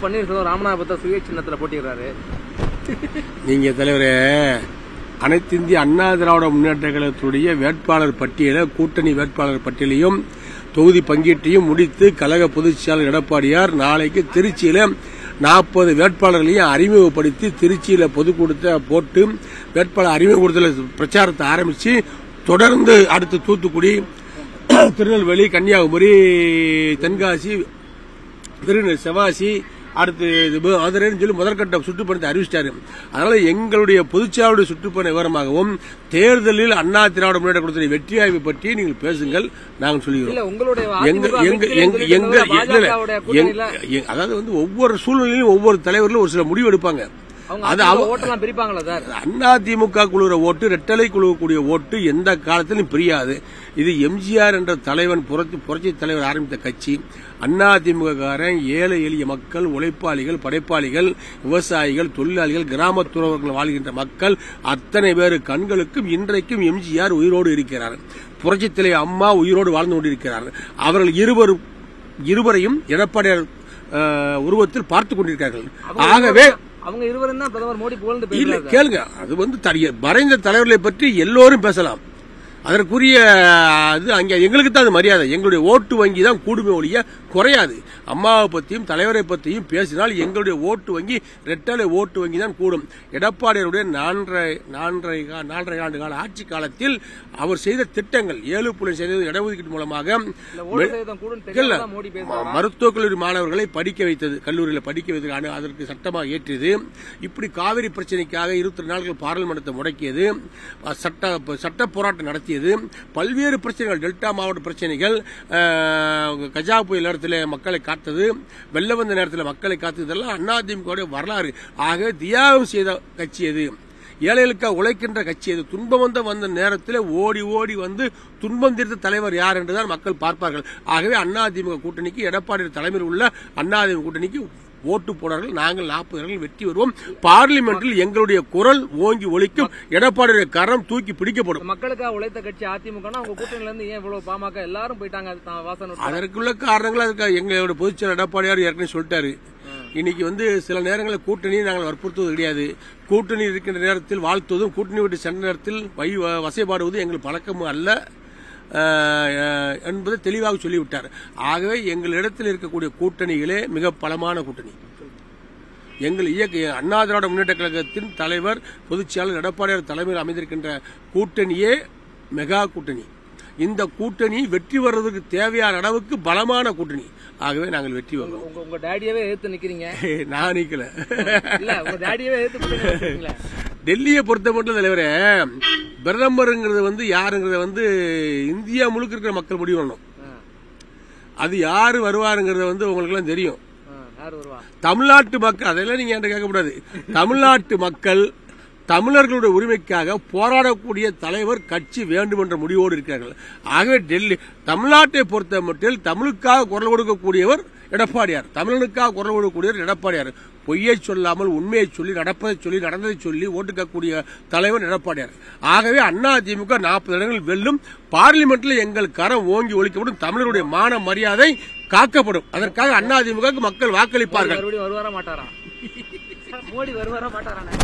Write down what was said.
பன்னீர்செல்வம் ராமநாதபுரத்தை சுய சின்னத்துல போட்டிடுறாரு நீங்க தலைவரே அனைத்து இந்திய அண்ணா திராவிட முன்னேற்ற கழகத்துடைய வேட்பாளர் பட்டியலை கூட்டணி வேட்பாளர் பட்டியலையும் தொகுதி பங்கீட்டையும் முடித்து கழக பொதுச் செயலாளர் எடப்பாடியார் நாளைக்கு திருச்சியில நாற்பது வேட்பாளர்களையும் அறிமுகப்படுத்தி திருச்சியில பொதுக்கூட்டத்தை போட்டு வேட்பாளர் அறிமுகப்படுத்தல பிரச்சாரத்தை ஆரம்பிச்சு தொடர்ந்து அடுத்து தூத்துக்குடி திருநெல்வேலி கன்னியாகுமரி தென்காசி திரு செவாசி அடுத்து இது மு- மதுரைன்னு சொல்லி முதற்கட்ட சுற்றுப்பயணத்தை அறிவிச்சிட்டாரு அதனால எங்களுடைய பொதுச்செயலாளருடைய சுற்றுப்பயண விவரமாகவும் தேர்தலில் அண்ணா திராவிட முன்னேற்ற கழகத்துடைய வெற்றி ஆய்வு பற்றி நீங்கள் பேசுங்கள் நாங்கள் சொல்கிறோம் இல்ல உங்களுடைய எங்க அதிமுக எங்க அமைச்சரே எங்க சொல்லிட்டு எங்க இருந்தது இல்ல, இல்ல, பாஜகவுடைய எங்க- கூட்டணியில எங்க- அதாவது வந்து ஒவ்வொரு சூழ்நிலையிலும் ஒவ்வொரு தலைவர்களும் ஒரு சில முடிவு எடுப்பாங்க அவங்க அது அதிமுக அவ- ஓட்டெல்லாம் பிரிப்பாங்களா சார் அண்ணா திமுக குழுற ஓட்டு ரெட்டலை குழுவக்கூடிய ஓட்டு எந்த காலத்திலும் பிரியாது இது எம்ஜிஆர் என்ற தலைவன் புரட்சி புரட்சி தலைவர் ஆரம்பித்த கட்சி அண்ணா திமுக காரன் ஏழை எளிய மக்கள் உழைப்பாளிகள் படைப்பாளிகள் விவசாயிகள் தொழிலாளிகள் கிராமத்துறவர்கள் வாழ்கின்ற மக்கள் அத்தனை பேரு கண்களுக்கும் இன்றைக்கும் எம்ஜிஆர் உயிரோடு இருக்கிறார் புரட்சி தலைவர் அம்மா உயிரோடு வாழ்ந்து கொண்டிருக்கிறார் அவர்கள் இருவரும் இருவரையும் எடப்பாடியார் அஹ், உருவத்தில் பார்த்துக் கொண்டிருக்கிறார்கள் ஆகவே அவங்க இருவரும் தான் பிரதமர் மோடி புகழ்ந்து இல்ல பேசுறாரு கேளுங்க அது வந்து தனி- மறைந்த தலைவர்களை பற்றி எல்லோரும் பேசலாம் அதற்குரிய அது அங்கே எங்களுக்கு தான் அது மரியாதை எங்களுடைய ஓட்டு வங்கி தான் கூடுமே ஒழிய குறையாது அம்மாவை பற்றியும் தலைவரை பற்றியும் பேசினால் எங்களுடைய ஓட்டு வங்கி ரெட்டலை ஓட்டு வங்கி தான் கூடும் எடப்பாடியாருடைய நான்கரை நான்கரை கா- நான்கரை ஆண்டு கால ஆட்சி காலத்தில் அவர் செய்த திட்டங்கள் ஏழு புள்ளி சதவீதம் இடஒதுக்கீடு மூலமாக இல்ல ஓட்டு சதவீதம் கூடும் இல்ல தெரியாம மோடி பேசுறாரு மருத்துவக் கல்லூரி மாணவர்களை படிக்க வைத்தது கல்லூரியில் படிக்க வைத்தது அனு- அதற்கு சட்டமாக ஏற்றியது இப்படி காவிரி பிரச்சனைக்காக இருபத்தி நாட்கள் பாராளுமன்றத்தை முடக்கியது அஹ், சட்ட சட்ட போராட்டம் நடத்தியது பல்வேறு பிரச்சனைகள் டெல்டா மாவட்ட பிரச்சனைகள் அஹ், கஜா புயல் நேரத்தில் மக்களை காத்தது வெள்ள வந்த நேரத்தில் மக்களை காத்தது இதெல்லாம் அதிமுக வரலாறு ஆக தியாகம் செய்த கட்சி அது ஏழைகளுக்காக உழைக்கின்ற கட்சி அது துன்பம் வந்த வந்த நேரத்தில் ஓடி ஓடி வந்து துன்பம் தீர்த்த தலைவர் யார் என்றுதான் மக்கள் பார்ப்பார்கள் ஆகவே அதிமுக கூட்டணிக்கு எடப்பாடி தலைமையில் உள்ள அதிமுக கூட்டணிக்கு ஓட்டு போனார்கள் நாங்கள் நாற்பது இடங்கள் வெற்றி வருவோம் பார்லிமெண்டில் எங்களுடைய குரல் ஓங்கி ஒலிக்கும் எடப்பாடியுடைய கரம் தூக்கி பிடிக்கப்படும் மக்களுக்காக உழைத்த கட்சி அதிமுகனா அவங்க கூட்டணில இருந்து ஏன் இவ்வளவு பாமக எல்லாரும் போயிட்டாங்க அது தான் வாசன் உட்பட. அதற்குள்ள காரணங்கள் அதுக்கு எங்களோட பொதுச்செயலர் எடப்பாடியார் ஏற்கனவே சொல்லிட்டாரு இன்னைக்கு வந்து சில நேரங்களில் கூட்டணியை நாங்கள் வற்புறுத்துவது கிடையாது கூட்டணி இருக்கின்ற நேரத்தில் வாழ்த்துவதும் கூட்டணி விட்டு சென்ற நேரத்தில் வை வ- வசைபாடுவது எங்கள் பழக்கமும் அல்ல அஹ், அஹ், என்பதை தெளிவாக சொல்லிவிட்டார் ஆகவே எங்களிடத்தில் இருக்கக்கூடிய கூட்டணிகளே மிக பலமான கூட்டணி எங்கள் இயக்க அண்ணா திராவிட முன்னேற்ற கழகத்தின் தலைவர் பொதுச் செயலாளர் எடப்பாடியார் தலைமையில் அமைந்திருக்கின்ற கூட்டணியே மெகா கூட்டணி இந்த கூட்டணி வெற்றி வர்றதுக்கு தேவையான அளவுக்கு பலமான கூட்டணி ஆகவே நாங்கள் வெற்றி வருவோம் உங்க உங்க டேடியவே எதிர்த்து நிக்கிறீங்க நான் நிக்கல இல்ல உங்க டேடியவே எதிர்த்து கூட்டணி வச்சிருக்கீங்களே. டெல்லியை பொறுத்த மட்டும் தலைவரே பிரதமருங்கிறது வந்து யாருங்கிறத வந்து இந்தியா முழுக்க இருக்கிற மக்கள் முடிவு பண்ணணும் ஆ, அது யாரு வருவாருங்கிறத வந்து உங்களுக்கு எல்லாம் தெரியும் ஆ, யார் வருவா தமிழ்நாட்டு மக்கள் அதெல்லாம் நீங்க என்கிட்ட கேட்கக்கூடாது தமிழ்நாட்டு மக்கள் தமிழர்களுடைய உரிமைக்காக போராடக்கூடிய தலைவர் கட்சி வேண்டும் என்ற முடிவோடு இருக்கிறார்கள் ஆகவே டெல்லி தமிழ்நாட்டை பொறுத்த மட்டில் தமிழுக்காக குரல் கொடுக்கக்கூடியவர் எடப்பாடியார் தமிழனுக்காக குரல் கொடுக்கக்கூடியவர் எடப்பாடியார் பொய்யை சொல்லாமல் உண்மையை சொல்லி நடப்பதை சொல்லி நடந்ததை சொல்லி ஓட்டுக்கக்கூடிய தலைவர் எடப்பாடியார் ஆகவே அண்ணா திமுக நாற்பது இடங்கள் வெல்லும் பார்லிமெண்ட்ல எங்கள் கரம் ஓங்கி ஒழிக்கப்படும் தமிழருடைய மான மரியாதை காக்கப்படும் அதற்காக அண்ணா திமுக மக்கள் வாக்களிப்பார்கள் மறுபடியும் வருவாரா மாட்டாரா மோடி வருவாரா மாட்டாரா